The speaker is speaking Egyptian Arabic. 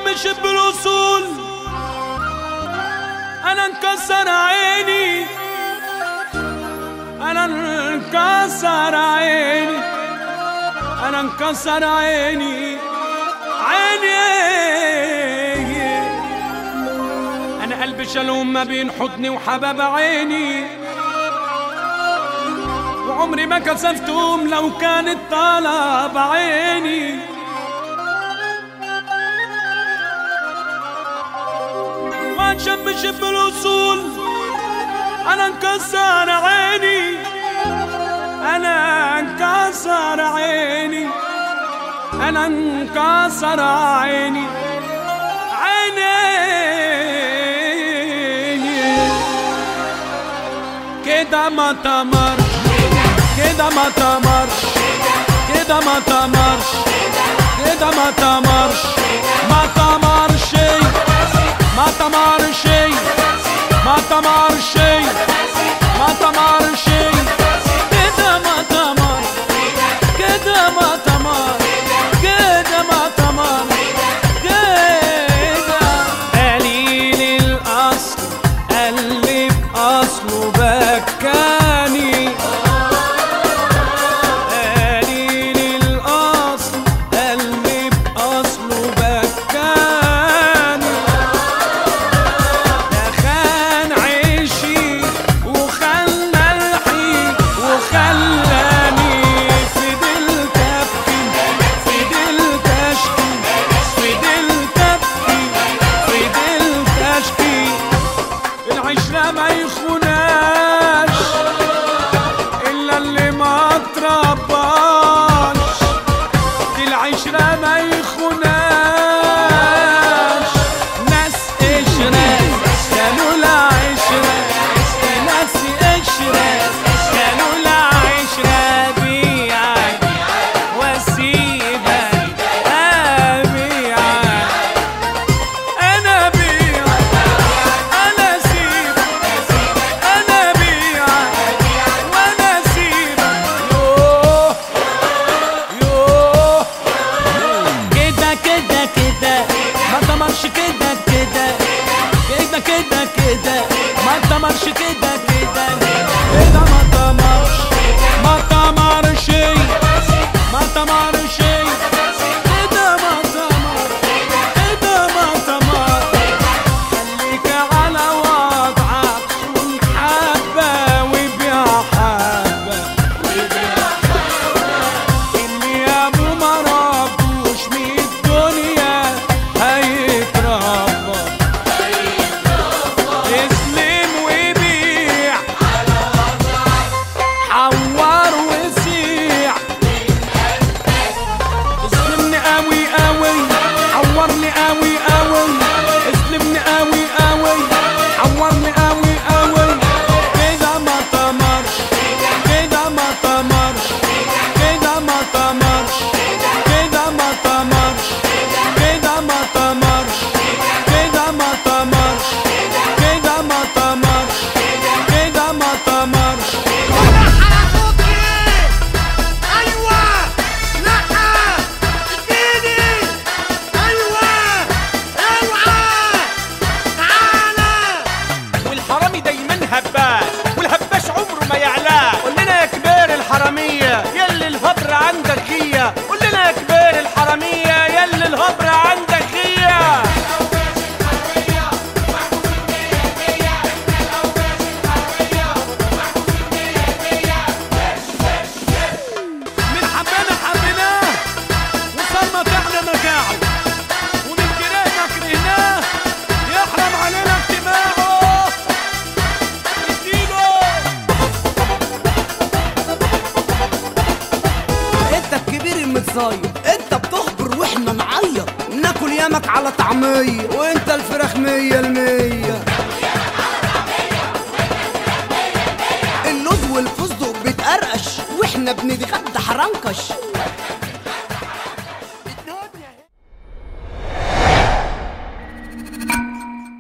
شب الوصول انا انكسر عيني انا انكسر عيني انا انكسر عيني عيني انا قلبي شلوم ما بين حضني وحباب عيني وعمري ما كسفتهم لو كانت طالب عيني واتشب شب الوصول انا انكسر عيني انا انكسر عيني انا انكسر عيني عيني كده ما تمرش كده ما تمرش كده ما تمرش كده ما تمرش ما تمرش ما تمرش ما تمرش ما تمرش كده ما تمر كده ما تمر كده ما تمر كده قليل الاصل اللي باصله بكاني قليل الاصل اللي باصله بكاني خان عيشي وخلى الحي وخلاني فضلت ابكي فضلت اشكي فضلت ابكي فضلت اشكي العشرة ما يخوناش الا اللي ما ترباش دي العشرة ما يخوناش ناس قشرة كانوا لا عشرة ناس قشرة كانوا لا عشرة بيعك واسيبك ابيعك انا بيعك انا سيبك انا بيعك وانا سيبك يوه يوه كده كده كده ما تمرش كده كده كده كده كده ما تمرش كده كده كده ما تمرش ما تمرش ما تمرش كده ما تمر كده ما تمر خليك على وضعك كن حبة وبيع حبة اللي يا ابو ما ربوش من الدنيا هيتربى اسلم وبيع حور وسيع اسلمني قوي قوي حورني قوي قوي اسلمني قوي قوي حورني قوي قوي كده ما تمرش كده ما تمرش كده ما تمرش كده ما تمرش كده ما تمرش كده ما تمرش كده ما تمرش كده ما تمرش ولا حركوكي ايوه لا اديني ايوه اوعى تعالى والحرامي دايما هباش والهباش عمره ما يعلاه قول لنا يا كبير الحرامية يلي الهبر عندك غية قول لنا يا كبير الحرامية يلي الهبر عندك غية من حبينا حبيناه وصلنا تحنا متاعه ومن كرهنا كرهناه يحرم علينا اجتماعه اديله انت الكبير المتصاير انت بتخبر واحنا نعيط ناكل يامك على طعمية وانت الفراخ مية المية اللوز والفستق بتقرقش واحنا بنتغدى حرنكش